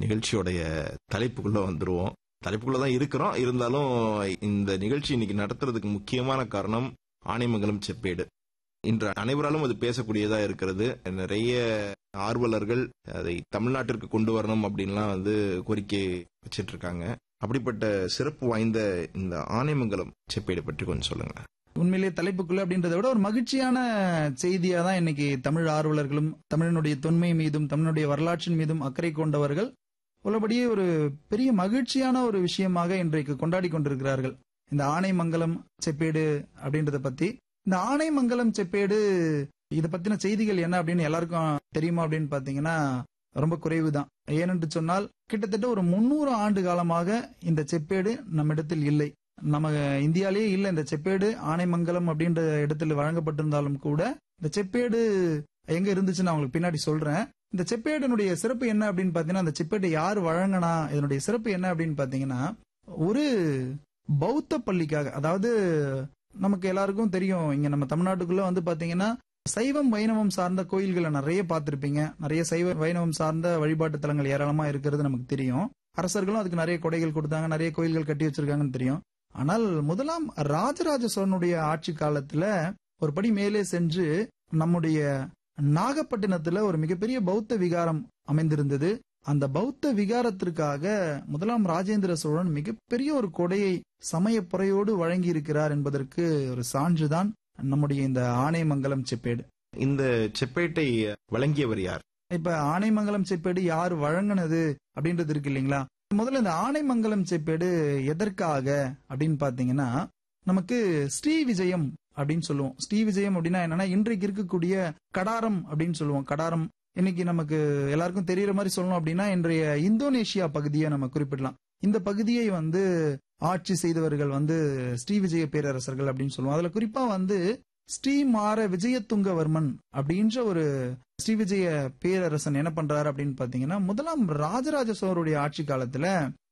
நிகழ்ச்சியோடைய தலைப்புக்குள்ள வந்துருவோம் தலைப்புக்குள்ள தான் இருக்கிறோம் இருந்தாலும் இந்த நிகழ்ச்சி இன்னைக்கு நடத்துறதுக்கு முக்கியமான காரணம் ஆனைமங்கலம் செப்பேடு இன்று அனைவராலும் அது பேசக்கூடியதா இருக்கிறது நிறைய ஆர்வலர்கள் அதை தமிழ்நாட்டிற்கு கொண்டு வரணும் அப்படின்லாம் வந்து கோரிக்கை வச்சிட்டு இருக்காங்க அப்படிப்பட்ட சிறப்பு வாய்ந்த இந்த ஆனைமங்கலம் செப்பேடு பற்றி கொஞ்சம் சொல்லுங்க உண்மையிலேயே தலைப்புக்குள்ள அப்படின்றத விட ஒரு மகிழ்ச்சியான செய்தியா தான் இன்னைக்கு தமிழ் ஆர்வலர்களும் தமிழனுடைய தொன்மை மீதும் தமிழனுடைய வரலாற்றின் மீதும் அக்கறை கொண்டவர்கள் உள்ளபடியே ஒரு பெரிய மகிழ்ச்சியான ஒரு விஷயமாக இன்றைக்கு கொண்டாடி கொண்டிருக்கிறார்கள் இந்த ஆனைமங்கலம் செப்பேடு அப்படின்றத பத்தி இந்த ஆனைமங்கலம் செப்பேடு இத பத்தின செய்திகள் என்ன அப்படின்னு எல்லாருக்கும் தெரியுமா அப்படின்னு பாத்தீங்கன்னா ரொம்ப குறைவு தான் ஏனென்று சொன்னால் கிட்டத்தட்ட ஒரு முன்னூறு ஆண்டு காலமாக இந்த செப்பேடு நம்மிடத்தில் இல்லை நம்ம இந்தியாலேயே இல்ல இந்த செப்பேடு ஆனைமங்கலம் அப்படின்ற இடத்துல வழங்கப்பட்டிருந்தாலும் கூட இந்த செப்பேடு எங்க இருந்துச்சுன்னு நான் உங்களுக்கு பின்னாடி சொல்றேன் இந்த செப்பேடனுடைய சிறப்பு என்ன அப்படின்னு பாத்தீங்கன்னா அந்த செப்பேட்டை யார் வழங்கினா இதனுடைய சிறப்பு என்ன அப்படின்னு பாத்தீங்கன்னா ஒரு பௌத்த பள்ளிக்காக அதாவது நமக்கு எல்லாருக்கும் தெரியும் இங்க நம்ம தமிழ்நாட்டுக்குள்ள வந்து பாத்தீங்கன்னா சைவம் வைணவம் சார்ந்த கோயில்களை நிறைய பார்த்திருப்பீங்க நிறைய சைவ வைணவம் சார்ந்த வழிபாட்டு தலங்கள் ஏராளமா இருக்கிறது நமக்கு தெரியும் அரசர்களும் அதுக்கு நிறைய கொடைகள் கொடுத்தாங்க நிறைய கோயில்கள் கட்டி வச்சிருக்காங்கன்னு தெரியும் ஆனால் முதலாம் ராஜராஜ சோழனுடைய ஆட்சி காலத்துல ஒரு படி மேலே சென்று நம்முடைய நாகப்பட்டினத்துல ஒரு மிகப்பெரிய பௌத்த விகாரம் அமைந்திருந்தது அந்த பௌத்த விகாரத்திற்காக முதலாம் ராஜேந்திர சோழன் மிகப்பெரிய ஒரு கொடையை சமயப்புறையோடு வழங்கி இருக்கிறார் என்பதற்கு ஒரு சான்றுதான் நம்முடைய இந்த ஆனைமங்கலம் செப்பேடு இந்த செப்பேட்டை வழங்கியவர் யார் இப்ப ஆனைமங்கலம் செப்பேடு யார் வழங்கினது அப்படின்றது இருக்கு இல்லைங்களா முதல்ல இந்த ஆனைமங்கலம் செப்பேடு எதற்காக அப்படின்னு பாத்தீங்கன்னா நமக்கு ஸ்ரீ விஜயம் அப்படின்னு சொல்லுவோம் ஸ்ரீ விஜயம் அப்படின்னா என்னன்னா இன்றைக்கு இருக்கக்கூடிய கடாரம் அப்படின்னு சொல்லுவோம் கடாரம் இன்னைக்கு நமக்கு எல்லாருக்கும் தெரியற மாதிரி சொல்லணும் அப்படின்னா இன்றைய இந்தோனேஷியா பகுதியை நம்ம குறிப்பிடலாம் இந்த பகுதியை வந்து ஆட்சி செய்தவர்கள் வந்து ஸ்ரீ விஜய பேரரசர்கள் அப்படின்னு சொல்லுவோம் அதுல குறிப்பா வந்து ஸ்ரீமார விஜயதுங்கவர்மன் அப்படின்ற ஒரு ஸ்ரீ விஜய பேரரசன் என்ன பண்றாரு அப்படின்னு பாத்தீங்கன்னா முதலாம் ராஜராஜ சோழருடைய ஆட்சி காலத்துல